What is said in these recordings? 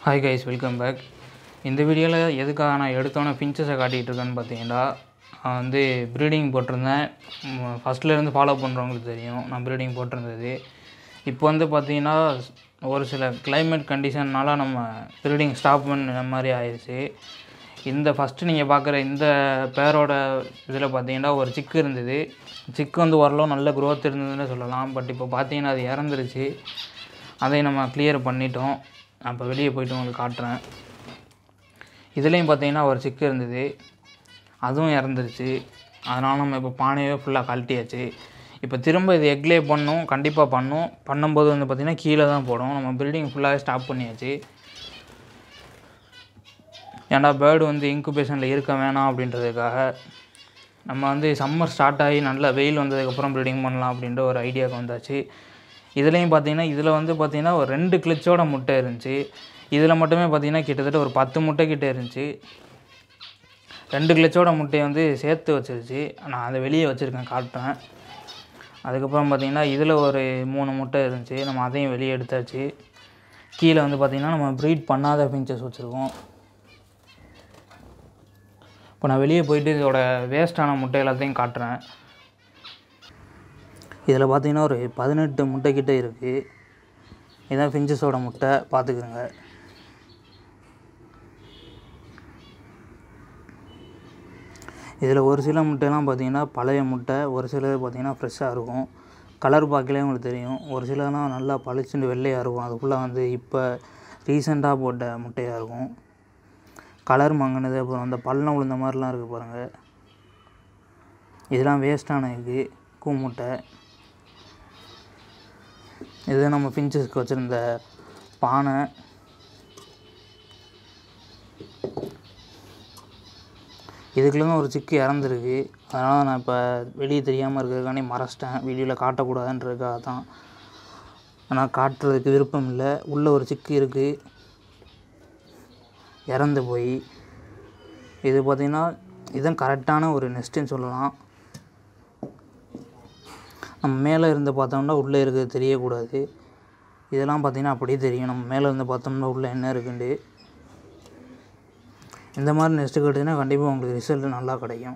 hi guys welcome back இந்த வீடியோவில் எதுக்காக நான் எடுத்தோன்னே ஃபின்ச்சஸை காட்டிகிட்டு இருக்கேன்னு பார்த்தீங்கன்னா நான் வந்து ப்ரீடிங் போட்டிருந்தேன் ஃபஸ்ட்லேருந்து ஃபாலோ பண்ணுறவங்களுக்கு தெரியும் நான் ப்ரீடிங் போட்டிருந்தது இப்போ வந்து பார்த்தீங்கன்னா ஒரு சில climate கண்டிஷன்னால நம்ம ப்ரீடிங் ஸ்டாப் பண்ண மாதிரி ஆயிடுச்சு இந்த ஃபஸ்ட்டு நீங்கள் பார்க்குற இந்த பேரோட இதில் பார்த்தீங்கன்னா ஒரு சிக்கு இருந்தது சிக்கு வந்து ஓரளவு நல்ல growth இருந்ததுன்னு சொல்லலாம் பட் இப்போ பார்த்தீங்கன்னா அது இறந்துருச்சு அதை நம்ம கிளியர் பண்ணிட்டோம் நான் இப்போ வெளியே போயிட்டு உங்களுக்கு காட்டுறேன் இதுலேயும் பார்த்தீங்கன்னா ஒரு சிக்கு இருந்தது அதுவும் இறந்துருச்சு அதனால் நம்ம இப்போ பானையே ஃபுல்லாக கழட்டியாச்சு இப்போ திரும்ப இது எக்லே பண்ணும் கண்டிப்பாக பண்ணும் பண்ணும்போது வந்து பார்த்திங்கன்னா கீழே தான் போடும் நம்ம பில்டிங் ஃபுல்லாகவே ஸ்டாப் பண்ணியாச்சு ஏன்டா பேர்டு வந்து இன்குபேஷனில் இருக்க வேணாம் அப்படின்றதுக்காக நம்ம வந்து சம்மர் ஸ்டார்ட் ஆகி நல்லா வெயில் வந்ததுக்கப்புறம் ப்ரீடிங் பண்ணலாம் அப்படின்ற ஒரு ஐடியாவுக்கு வந்தாச்சு இதுலேயும் பார்த்தீங்கன்னா இதில் வந்து பார்த்தீங்கன்னா ஒரு ரெண்டு கிளிச்சோட முட்டை இருந்துச்சு இதில் மட்டுமே பார்த்தீங்கன்னா கிட்டத்தட்ட ஒரு பத்து முட்டை கிட்ட இருந்துச்சு ரெண்டு கிளச்சோட முட்டையை வந்து சேர்த்து வச்சிருச்சு நான் அதை வெளியே வச்சுருக்கேன் காட்டுறேன் அதுக்கப்புறம் பார்த்தீங்கன்னா இதில் ஒரு மூணு முட்டை இருந்துச்சு நம்ம அதையும் வெளியே எடுத்தாச்சு கீழே வந்து பார்த்திங்கன்னா நம்ம ப்ரீட் பண்ணாத ஃபின்ச்சஸ் வச்சுருக்கோம் இப்போ நான் வெளியே போயிட்டு இதோட வேஸ்ட்டான முட்டை எல்லாத்தையும் காட்டுறேன் இதில் பார்த்தீங்கன்னா ஒரு பதினெட்டு முட்டை கிட்ட இருக்குது இதான் ஃபின்ச்சஸோட முட்டை பார்த்துக்குங்க இதில் ஒரு சில முட்டைலாம் பார்த்தீங்கன்னா பழைய முட்டை ஒரு சிலது பார்த்தீங்கன்னா ஃப்ரெஷ்ஷாக இருக்கும் கலர் பார்க்கலே உங்களுக்கு தெரியும் ஒரு சிலலாம் நல்லா பளிச்சுண்டு வெள்ளையாக இருக்கும் அதுக்குள்ளே வந்து இப்போ ரீசெண்டாக போட்ட முட்டையாக இருக்கும் கலர் மங்கினது அப்புறம் அந்த பள்ளம் விழுந்த மாதிரிலாம் இருக்குது பாருங்கள் இதெல்லாம் வேஸ்ட்டான இது கூ முட்டை இது நம்ம ஃபின்ச்சஸ்க்கு வச்சுருந்த பானை இதுக்குள்ளேயும் ஒரு சிக்கு இறந்துருக்கு அதனால் நான் இப்போ வெளியே தெரியாமல் இருக்கிறதுக்காண்டி மறைச்சிட்டேன் வீடியோவில் காட்டக்கூடாதுன்றதுக்காக தான் ஆனால் காட்டுறதுக்கு விருப்பம் இல்லை உள்ளே ஒரு சிக்கு இருக்குது இறந்து போய் இது பார்த்திங்கன்னா இதுதான் கரெக்டான ஒரு நெஸ்ட்டுன்னு சொல்லலாம் நம்ம மேலே இருந்து பார்த்தோம்னா உள்ளே இருக்கிறது தெரியக்கூடாது இதெல்லாம் பார்த்திங்கன்னா அப்படியே தெரியும் நம்ம மேலே இருந்து பார்த்தோம்னா உள்ளே என்ன இருக்குண்டு இந்த மாதிரி நெஸ்ட்டு கட்டினா கண்டிப்பாக உங்களுக்கு ரிசல்ட் நல்லா கிடைக்கும்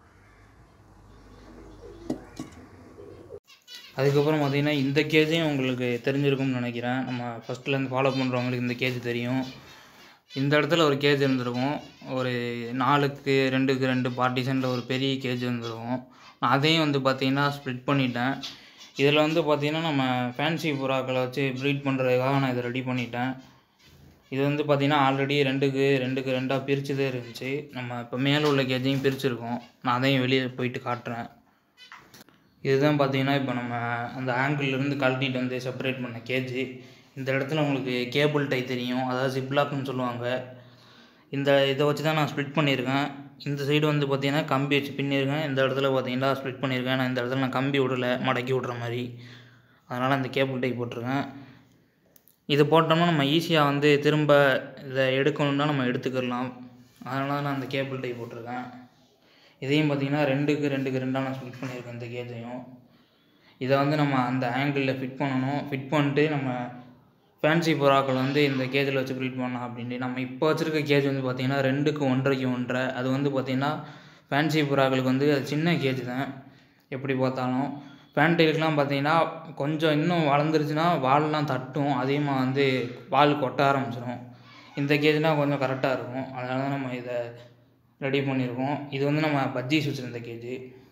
அதுக்கப்புறம் பார்த்திங்கன்னா இந்த கேஜையும் உங்களுக்கு தெரிஞ்சிருக்கும்னு நினைக்கிறேன் நம்ம ஃபஸ்ட்லேருந்து ஃபாலோ பண்ணுறவங்களுக்கு இந்த கேஜ் தெரியும் இந்த இடத்துல ஒரு கேஜ் இருந்திருக்கும் ஒரு நாலுக்கு ரெண்டுக்கு ரெண்டு பார்ட்டிஷனில் ஒரு பெரிய கேஜ் இருந்திருக்கும் நான் அதையும் வந்து பார்த்திங்கன்னா ஸ்ப்ளிட் பண்ணிட்டேன் இதில் வந்து பார்த்திங்கன்னா நம்ம ஃபேன்சி புறாக்களை வச்சு ப்ரீட் பண்ணுறதுக்காக நான் இதை ரெடி பண்ணிட்டேன் இது வந்து பார்த்திங்கன்னா ஆல்ரெடி ரெண்டுக்கு ரெண்டுக்கு ரெண்டாக பிரிச்சுதே இருந்துச்சு நம்ம இப்போ மேலே உள்ள கேஜையும் பிரிச்சிருக்கோம் நான் அதையும் வெளியே போயிட்டு காட்டுறேன் இதுதான் பார்த்தீங்கன்னா இப்போ நம்ம அந்த ஆங்கிள்லேருந்து கழட்டிட்டு வந்து செப்பரேட் பண்ண கேஜி இந்த இடத்துல உங்களுக்கு கேபிள் டை தெரியும் அதாவது ஜிப்லாக்னு சொல்லுவாங்க இந்த இதை வச்சு தான் நான் ஸ்ப்ளிட் பண்ணியிருக்கேன் இந்த சைடு வந்து பார்த்தீங்கன்னா கம்பி வச்சு பின்னிருக்கேன் இந்த இடத்துல பார்த்தீங்கன்னா ஸ்ப்ளிட் பண்ணியிருக்கேன் நான் இந்த இடத்துல நான் கம்பி விடலை மடக்கி விட்ற மாதிரி அதனால் அந்த கேபிள் டை போட்டிருக்கேன் இது போட்டோம்னா நம்ம ஈஸியாக வந்து திரும்ப இதை எடுக்கணும்னா நம்ம எடுத்துக்கிடலாம் அதனால தான் நான் அந்த கேபிள் டை போட்டிருக்கேன் இதையும் பார்த்திங்கன்னா ரெண்டுக்கு ரெண்டுக்கு ரெண்டாக நான் ஸ்பிட் பண்ணியிருக்கேன் இந்த கேஜையும் இதை வந்து நம்ம அந்த ஆங்கிளில் ஃபிட் பண்ணணும் ஃபிட் பண்ணிட்டு நம்ம ஃபேன்சி புறாக்கள் வந்து இந்த கேஜில் வச்சு ப்ரீட் பண்ணலாம் அப்படின்ட்டு நம்ம இப்போ வச்சுருக்க கேஜ் வந்து பார்த்திங்கன்னா ரெண்டுக்கு ஒன்றரைக்கு ஒன்றரை அது வந்து பார்த்திங்கன்னா ஃபேன்சி புறாக்களுக்கு வந்து அது சின்ன கேஜ் தான் எப்படி பார்த்தாலும் ஃபேன்டைலுக்கெலாம் பார்த்தீங்கன்னா கொஞ்சம் இன்னும் வளர்ந்துருச்சுன்னா வால்லாம் தட்டும் அதிகமாக வந்து வால் கொட்ட ஆரம்பிச்சிடும் இந்த கேஜ்னால் கொஞ்சம் கரெக்டாக இருக்கும் அதனால தான் நம்ம இதை ரெடி பண்ணியிருக்கோம் இது வந்து நம்ம பஜ்ஜீஸ் வச்சுருந்த கேஜி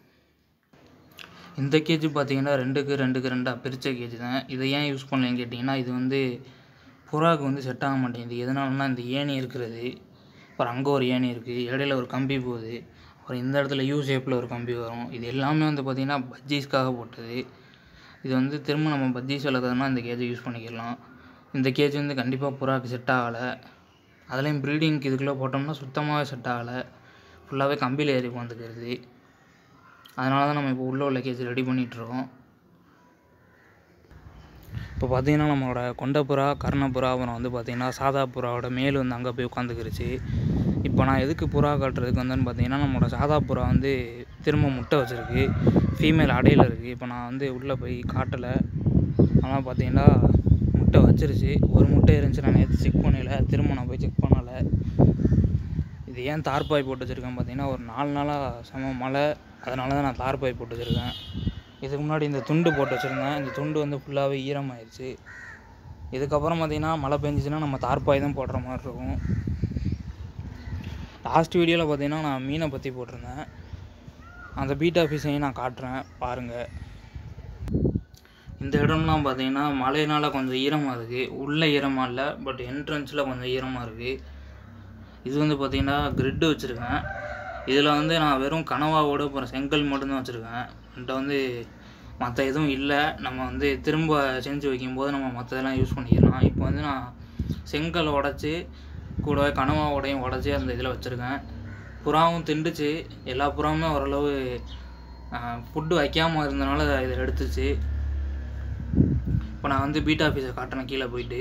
இந்த கேஜி பார்த்தீங்கன்னா ரெண்டுக்கு ரெண்டுக்கு ரெண்டாக பிரித்த கேஜி தான் இதை ஏன் யூஸ் பண்ணலன்னு கேட்டிங்கன்னா இது வந்து புறாவுக்கு வந்து செட் ஆக மாட்டேங்குது எதனாலனா இந்த ஏணி இருக்கிறது அப்புறம் அங்கே ஒரு ஏணி இருக்குது இடையில ஒரு கம்பி போகுது அப்புறம் இந்த இடத்துல யூ ஷேப்பில் ஒரு கம்பி வரும் இது எல்லாமே வந்து பார்த்திங்கன்னா பஜ்ஜீஸ்க்காக போட்டது இது வந்து திரும்ப நம்ம பஜ்ஜீஸ் வளர்க்குறதுனா இந்த கேஜை யூஸ் பண்ணிக்கலாம் இந்த கேஜ் வந்து கண்டிப்பாக புறாவுக்கு செட் ஆகலை அதுலேயும் ப்ரீடிங்க்கு இதுக்குள்ளே போட்டோம்னா சுத்தமாகவே செட் ஆகலை ஃபுல்லாகவே கம்பியில் ஏறி உட்காந்துக்கிறது அதனால தான் நம்ம இப்போ உள்ளே உள்ள கேஜ் ரெடி பண்ணிகிட்ருக்கோம் இப்போ பார்த்தீங்கன்னா நம்மளோட கொண்டப்புறா கர்ணப்புறா அப்புறம் வந்து பார்த்திங்கன்னா சாதா புறாவோட மேல் வந்து அங்கே போய் உட்காந்துக்கிருச்சு இப்போ நான் எதுக்கு புறா காட்டுறதுக்கு வந்தேன்னு பார்த்தீங்கன்னா நம்மளோட சாதா புறா வந்து திரும்ப முட்டை வச்சுருக்கு ஃபீமேல் அடையில் இருக்குது இப்போ நான் வந்து உள்ளே போய் காட்டலை ஆனால் பார்த்தீங்கன்னா முட்டை முட்டை வச்சிருச்சு ஒரு முட்டை இருந்துச்சு நான் நேற்று செக் பண்ணல திரும்ப நான் போய் செக் பண்ணலை இது ஏன் தார்பாய் போட்டு வச்சுருக்கேன் பார்த்தீங்கன்னா ஒரு நாலு நாளாக செம மழை அதனால தான் நான் தார்பாய் போட்டு வச்சுருக்கேன் இதுக்கு முன்னாடி இந்த துண்டு போட்டு வச்சுருந்தேன் இந்த துண்டு வந்து ஃபுல்லாகவே ஈரமாயிருச்சு இதுக்கப்புறம் பார்த்தீங்கன்னா மழை பெஞ்சிச்சுன்னா நம்ம தார்பாய் தான் போடுற மாதிரி இருக்கும் லாஸ்ட் வீடியோவில் பார்த்தீங்கன்னா நான் மீனை பற்றி போட்டிருந்தேன் அந்த பீட் ஆஃபீஸையும் நான் காட்டுறேன் பாருங்கள் இந்த இடம்லாம் பார்த்தீங்கன்னா மழையினால் கொஞ்சம் ஈரமாக இருக்குது உள்ளே ஈரமாக இல்லை பட் என்ட்ரன்ஸில் கொஞ்சம் ஈரமாக இருக்குது இது வந்து பார்த்திங்கன்னா கிரிட்டு வச்சுருக்கேன் இதில் வந்து நான் வெறும் கனவாவோட அப்புறம் செங்கல் மட்டும்தான் வச்சுருக்கேன் என்கிட்ட வந்து மற்ற எதுவும் இல்லை நம்ம வந்து திரும்ப செஞ்சு வைக்கும்போது நம்ம மற்றதெல்லாம் யூஸ் பண்ணிக்கலாம் இப்போ வந்து நான் செங்கல் உடச்சி கூடவே கனவாவோடையும் உடச்சி அந்த இதில் வச்சுருக்கேன் புறாவும் திண்டுச்சு எல்லா புறாவுமே ஓரளவு ஃபுட்டு வைக்காமல் இருந்தனால இதை எடுத்துச்சு இப்போ நான் வந்து பீட் ஆஃபீஸை காட்டினேன் கீழே போயிட்டு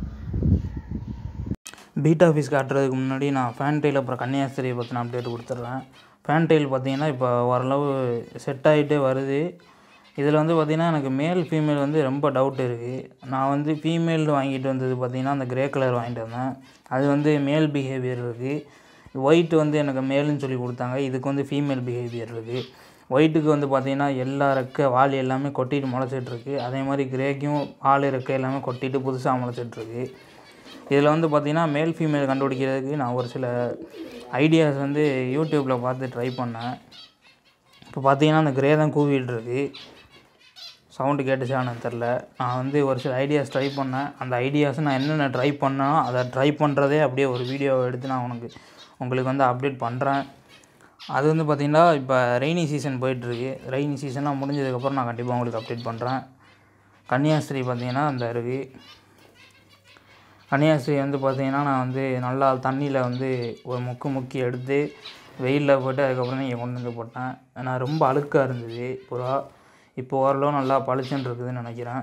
பீட் ஆஃபீஸ் காட்டுறதுக்கு முன்னாடி நான் ஃபேன் டெயில் அப்புறம் கன்னியாஸ்திரியை பற்றின அப்டேட் கொடுத்துட்றேன் ஃபேன் டெயில் பார்த்தீங்கன்னா இப்போ ஓரளவு செட் ஆகிட்டே வருது இதில் வந்து பார்த்திங்கன்னா எனக்கு மேல் ஃபீமேல் வந்து ரொம்ப டவுட் இருக்குது நான் வந்து ஃபீமேல் வாங்கிட்டு வந்தது பார்த்திங்கன்னா அந்த கிரே கலர் வாங்கிட்டு வந்தேன் அது வந்து மேல் பிஹேவியர் இருக்குது ஒயிட் வந்து எனக்கு மேல்னு சொல்லி கொடுத்தாங்க இதுக்கு வந்து ஃபீமேல் பிஹேவியர் இருக்குது ஒயிட்டுக்கு வந்து பார்த்திங்கன்னா எல்லா ரெக்கை வால் எல்லாமே கொட்டிட்டு முளைச்சிட்ருக்கு அதே மாதிரி கிரேக்கும் வால் ரெக்கை எல்லாமே கொட்டிட்டு புதுசாக முளைச்சிட்ருக்கு இதில் வந்து பார்த்திங்கன்னா மேல் ஃபீமேல் கண்டுபிடிக்கிறதுக்கு நான் ஒரு சில ஐடியாஸ் வந்து யூடியூப்பில் பார்த்து ட்ரை பண்ணேன் இப்போ பார்த்தீங்கன்னா அந்த கிரே தான் கூவிட்டு இருக்கு சவுண்டு கேட்டுச்சான்னு தெரில நான் வந்து ஒரு சில ஐடியாஸ் ட்ரை பண்ணேன் அந்த ஐடியாஸ் நான் என்னென்ன ட்ரை பண்ணேனோ அதை ட்ரை பண்ணுறதே அப்படியே ஒரு வீடியோவை எடுத்து நான் உனக்கு உங்களுக்கு வந்து அப்டேட் பண்ணுறேன் அது வந்து பார்த்திங்கன்னா இப்போ ரெய்னி சீசன் போயிட்டுருக்கு ரெய்னி சீசன்லாம் முடிஞ்சதுக்கப்புறம் நான் கண்டிப்பாக உங்களுக்கு அப்டேட் பண்ணுறேன் கன்னியாஸ்திரி பார்த்திங்கன்னா அந்த இருக்குது கன்னியாஸ்திரி வந்து பார்த்திங்கன்னா நான் வந்து நல்லா தண்ணியில் வந்து ஒரு முக்கு முக்கி எடுத்து வெயிலில் போட்டு அதுக்கப்புறம் தான் இங்கே கொண்டு வந்து போட்டேன் நான் ரொம்ப அழுக்காக இருந்தது புறா இப்போ ஓரளவு நல்லா பளிச்சுன்னு இருக்குதுன்னு நினைக்கிறேன்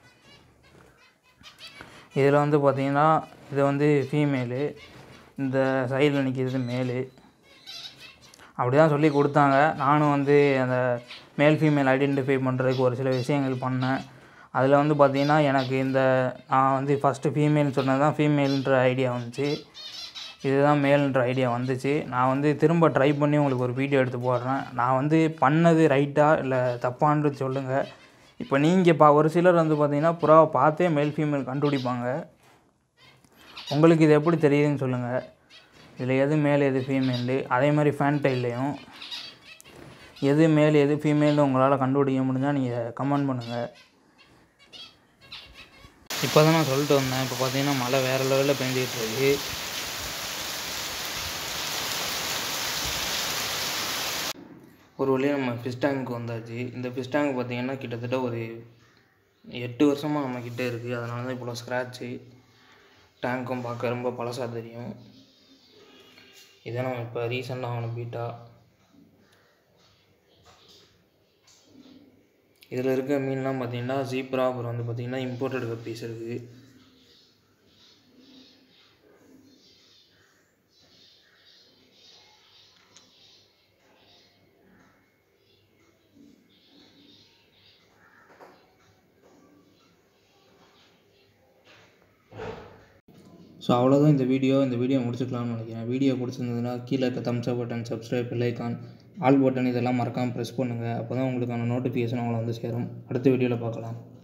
இதில் வந்து பார்த்திங்கன்னா இது வந்து ஃபீமேலு இந்த சைடில் நிற்கிறது மேலு அப்படி தான் சொல்லி கொடுத்தாங்க நானும் வந்து அந்த மேல் ஃபீமேல் ஐடென்டிஃபை பண்ணுறதுக்கு ஒரு சில விஷயங்கள் பண்ணேன் அதில் வந்து பார்த்திங்கன்னா எனக்கு இந்த நான் வந்து ஃபஸ்ட்டு ஃபீமேல்னு சொன்னது தான் ஃபீமேல்ன்ற ஐடியா வந்துச்சு இதுதான் மேல்ன்ற ஐடியா வந்துச்சு நான் வந்து திரும்ப ட்ரை பண்ணி உங்களுக்கு ஒரு வீடியோ எடுத்து போடுறேன் நான் வந்து பண்ணது ரைட்டாக இல்லை தப்பான்றது சொல்லுங்கள் இப்போ நீங்கள் பா ஒரு சிலர் வந்து பார்த்தீங்கன்னா புறாவை பார்த்தே மேல் ஃபீமேல் கண்டுபிடிப்பாங்க உங்களுக்கு இது எப்படி தெரியுதுன்னு சொல்லுங்கள் இதில் எது மேல் எது ஃபீமேலு அதே மாதிரி ஃபேன்டைல்லையும் எது மேல் எது ஃபீமேல்னு உங்களால் கண்டுபிடிக்க முடிஞ்சால் நீங்கள் கமெண்ட் பண்ணுங்கள் இப்போ தான் நான் சொல்லிட்டு வந்தேன் இப்போ பார்த்தீங்கன்னா மழை வேறு லெவலில் பெஞ்சிக்கிட்டு இருக்கு ஒரு வழியாக நம்ம ஃபிஷ் டேங்க்கு வந்தாச்சு இந்த ஃபிஷ் டேங்க் பார்த்தீங்கன்னா கிட்டத்தட்ட ஒரு எட்டு வருஷமாக நம்மக்கிட்ட இருக்குது அதனால தான் இவ்வளோ ஸ்க்ராட்சு டேங்க்கும் பார்க்க ரொம்ப பழசாக தெரியும் இதை நம்ம இப்போ ரீசெண்டாக ஆன பீட்டா இதில் இருக்க மீன்லாம் பார்த்தீங்கன்னா ஜீப்ரா அப்புறம் வந்து பார்த்தீங்கன்னா இம்போர்ட்டட் கப்பீஸ் இருக்குது ஸோ அவ்வளோதான் இந்த வீடியோ இந்த வீடியோ முடிச்சுக்கலாம்னு நினைக்கிறேன் வீடியோ பிடிச்சிருந்ததுன்னா கீழே இருக்க thumbs up button subscribe bell icon all button இதெல்லாம் மறக்காமல் ப்ரெஸ் பண்ணுங்கள் அப்போ தான் உங்களுக்கான நோட்டிஃபிகேஷன் அவங்கள வந்து சேரும் அடுத்த வீடியோவில் பார்க்கலாம்